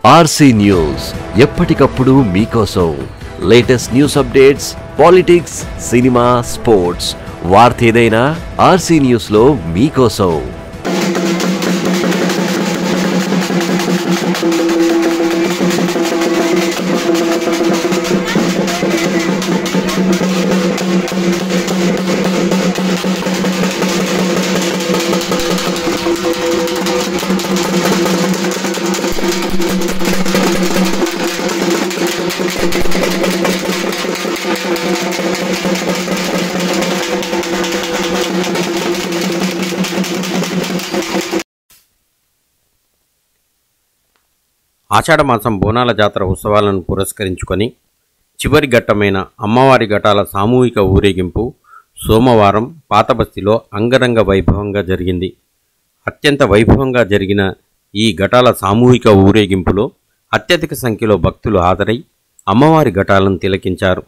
RC news ఎప్పటికప్పుడు మీకోసం latest news updates politics cinema sports వార్త ఏదైనా ఆర్సీ న్యూస్ లో మీకోసం ఆషాఢమాసం బోనాల జాతర ఉత్సవాలను పురస్కరించుకొని చివరి ఘట్టమైన అమ్మవారి ఘటాల సామూహిక ఊరేగింపు సోమవారం పాతబస్తీలో అంగరంగ వైభవంగా జరిగింది అత్యంత వైభవంగా జరిగిన ఈ ఘటాల సామూహిక ఊరేగింపులో అత్యధిక సంఖ్యలో భక్తులు హాజరై అమ్మవారి ఘటాలను తిలకించారు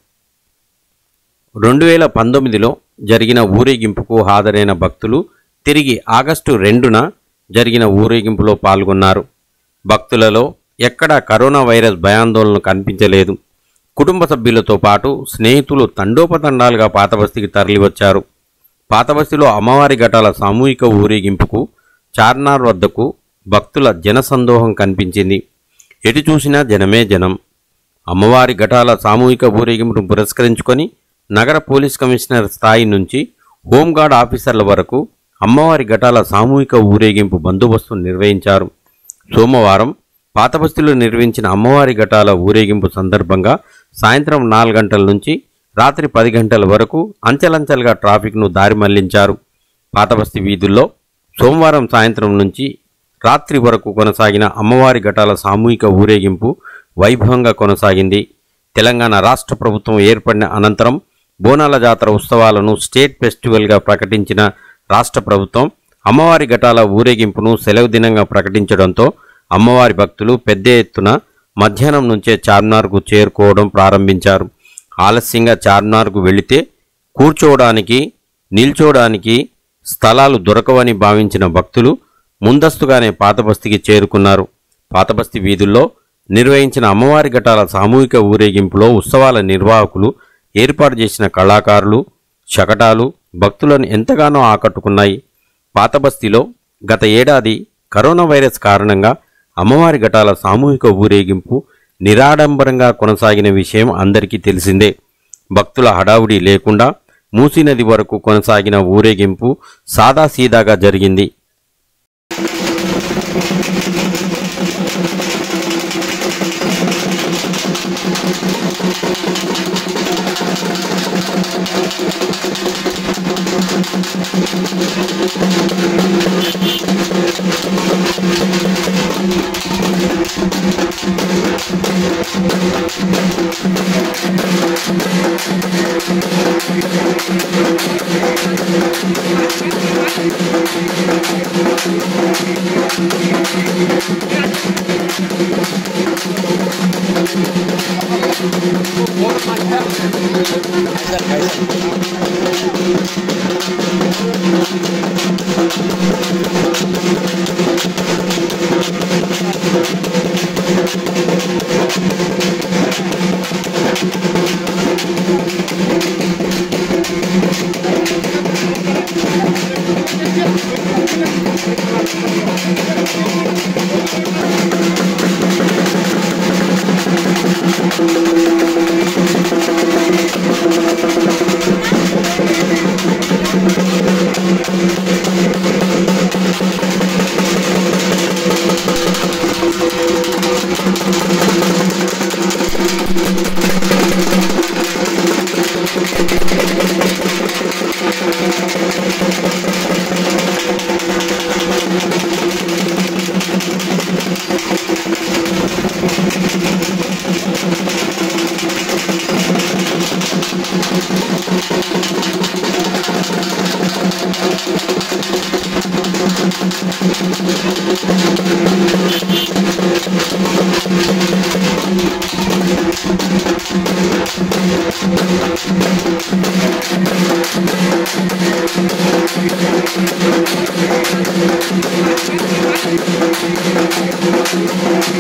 రెండు వేల పంతొమ్మిదిలో జరిగిన ఊరేగింపుకు హాజరైన భక్తులు తిరిగి ఆగస్టు రెండున జరిగిన ఊరేగింపులో పాల్గొన్నారు భక్తులలో ఎక్కడా కరోనా వైరస్ భయాందోళన కనిపించలేదు కుటుంబ సభ్యులతో పాటు స్నేహితులు తండోపతండాలుగా పాతబస్తీకి తరలివచ్చారు పాతబస్తీలో అమ్మవారి ఘటాల సామూహిక ఊరేగింపుకు చార్నార్ వద్దకు భక్తుల జనసందోహం కనిపించింది ఎటు చూసినా జనమే జనం అమ్మవారి ఘటాల సామూహిక ఊరేగింపును పురస్కరించుకొని నగర పోలీస్ కమిషనర్ స్థాయి నుంచి హోంగార్డ్ ఆఫీసర్ల వరకు అమ్మవారి ఘటాల సామూహిక ఊరేగింపు బందోబస్తు నిర్వహించారు సోమవారం పాతబస్తీలో నిర్వహించిన అమ్మవారి ఘటాల ఊరేగింపు సందర్భంగా సాయంత్రం నాలుగు గంటల నుంచి రాత్రి పది గంటల వరకు అంచెలంచెలుగా ట్రాఫిక్ను దారి మళ్లించారు పాతబస్తీ వీధుల్లో సోమవారం సాయంత్రం నుంచి రాత్రి వరకు కొనసాగిన అమ్మవారి ఘటాల సామూహిక ఊరేగింపు వైభవంగా కొనసాగింది తెలంగాణ రాష్ట్ర ప్రభుత్వం ఏర్పడిన అనంతరం బోనాల జాతర ఉత్సవాలను స్టేట్ ఫెస్టివల్గా ప్రకటించిన రాష్ట్ర ప్రభుత్వం అమ్మవారి ఘటాల ఊరేగింపును సెలవు దినంగా ప్రకటించడంతో అమ్మవారి భక్తులు పెద్ద ఎత్తున మధ్యాహ్నం నుంచే చార్మినార్కు చేరుకోవడం ప్రారంభించారు ఆలస్యంగా చార్మినార్కు వెళితే కూర్చోవడానికి నిల్చోవడానికి స్థలాలు దొరకవని భావించిన భక్తులు ముందస్తుగానే పాతబస్తీకి చేరుకున్నారు పాతబస్తీ వీధుల్లో నిర్వహించిన అమ్మవారి ఘటాల సామూహిక ఊరేగింపులో ఉత్సవాల నిర్వాహకులు ఏర్పాటు చేసిన కళాకారులు శకటాలు భక్తులను ఎంతగానో ఆకట్టుకున్నాయి పాతబస్తీలో గత ఏడాది కరోనా వైరస్ కారణంగా అమ్మవారి ఘటాల సామూహిక ఊరేగింపు నిరాడంబరంగా కొనసాగిన విషయం అందరికీ తెలిసిందే భక్తుల హడావుడి లేకుండా మూసీ నది వరకు కొనసాగిన ఊరేగింపు సాదాసీదాగా జరిగింది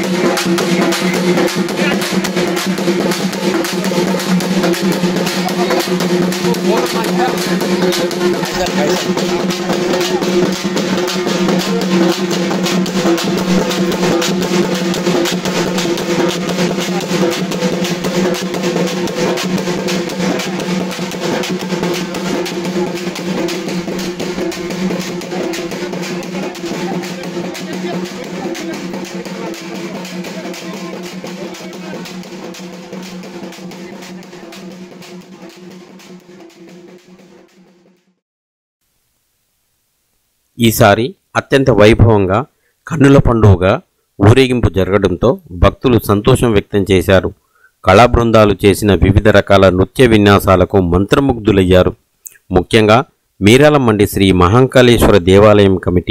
ఈసారి అత్యంత వైభవంగా కన్నుల పండుగగా ఊరేగింపు జరగడంతో భక్తులు సంతోషం వ్యక్తం చేశారు కళా బృందాలు చేసిన వివిధ రకాల నృత్య విన్యాసాలకు మంత్రముగ్ధులయ్యారు ముఖ్యంగా మీరాలమండి శ్రీ మహంకాళేశ్వర దేవాలయం కమిటీ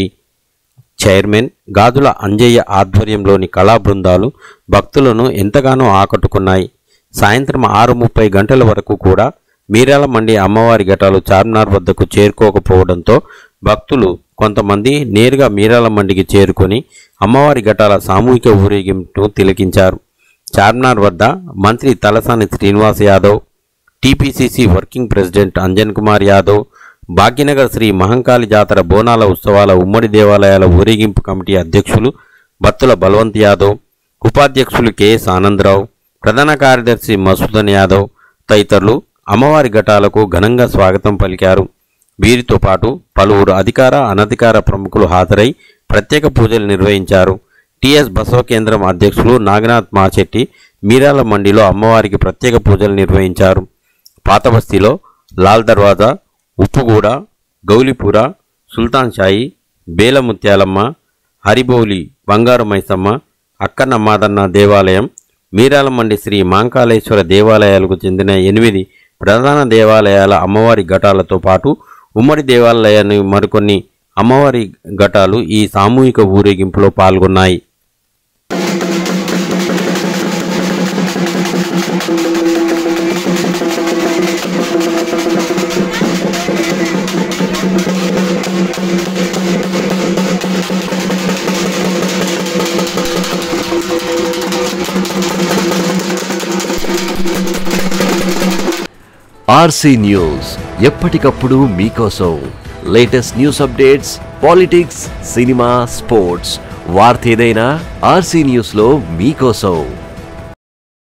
చైర్మన్ గాజుల అంజయ్య ఆధ్వర్యంలోని కళా బృందాలు భక్తులను ఎంతగానో ఆకట్టుకున్నాయి సాయంత్రం ఆరు ముప్పై గంటల వరకు కూడా మీరాల మండి అమ్మవారి ఘటాలు చార్మినార్ వద్దకు చేరుకోకపోవడంతో భక్తులు కొంతమంది నేరుగా మీరాల మండికి చేరుకొని అమ్మవారి ఘటాల సామూహిక ఊరేగింపును తిలకించారు చార్మినార్ వద్ద మంత్రి Talasani Srinivas Yadav TPCC working president Anjan Kumar Yadav Bhagyanagar Sri Mahankali జాతర బోనాల ఉత్సవాల ఉమ్మడి దేవాలయాల ఊరేగింపు కమిటీ అధ్యక్షులు బత్తుల బలవంత్ యాదవ్ ఉపాధ్యక్షులు కెఎస్ ఆనందరావు ప్రధాన కార్యదర్శి మసూదన్ యాదవ్ తదితరులు అమ్మవారి ఘటాలకు ఘనంగా స్వాగతం పలికారు వీరితో పాటు పలువురు అధికార అనధికార ప్రముఖులు హాజరై ప్రత్యేక పూజలు నిర్వహించారు టిఎస్ బసవ కేంద్రం అధ్యక్షులు నాగనాథ్ మాచెట్టి మీరాల మండిలో అమ్మవారికి ప్రత్యేక పూజలు నిర్వహించారు పాత బస్తీలో లాల్ దర్వాజా ఉప్పుగూడ గౌలిపుర సుల్తాన్ షాయి బేలముత్యాలమ్మ హరిబౌలి బంగారు మైసమ్మ అక్కన్న మాదన్న దేవాలయం మీరాలమండి శ్రీ మాంకాళేశ్వర దేవాలయాలకు చెందిన ఎనిమిది ప్రధాన దేవాలయాల అమ్మవారి ఘటాలతో పాటు ఉమ్మడి దేవాలయాన్ని మరికొన్ని అమ్మవారి ఘటాలు ఈ సామూహిక ఊరేగింపులో పాల్గొన్నాయి ఆర్సీ న్యూస్ ఎప్పటికప్పుడు మీకోసం latest news updates politics cinema sports వార్త ఏదైనా ఆర్సీ న్యూస్లో మీకోసం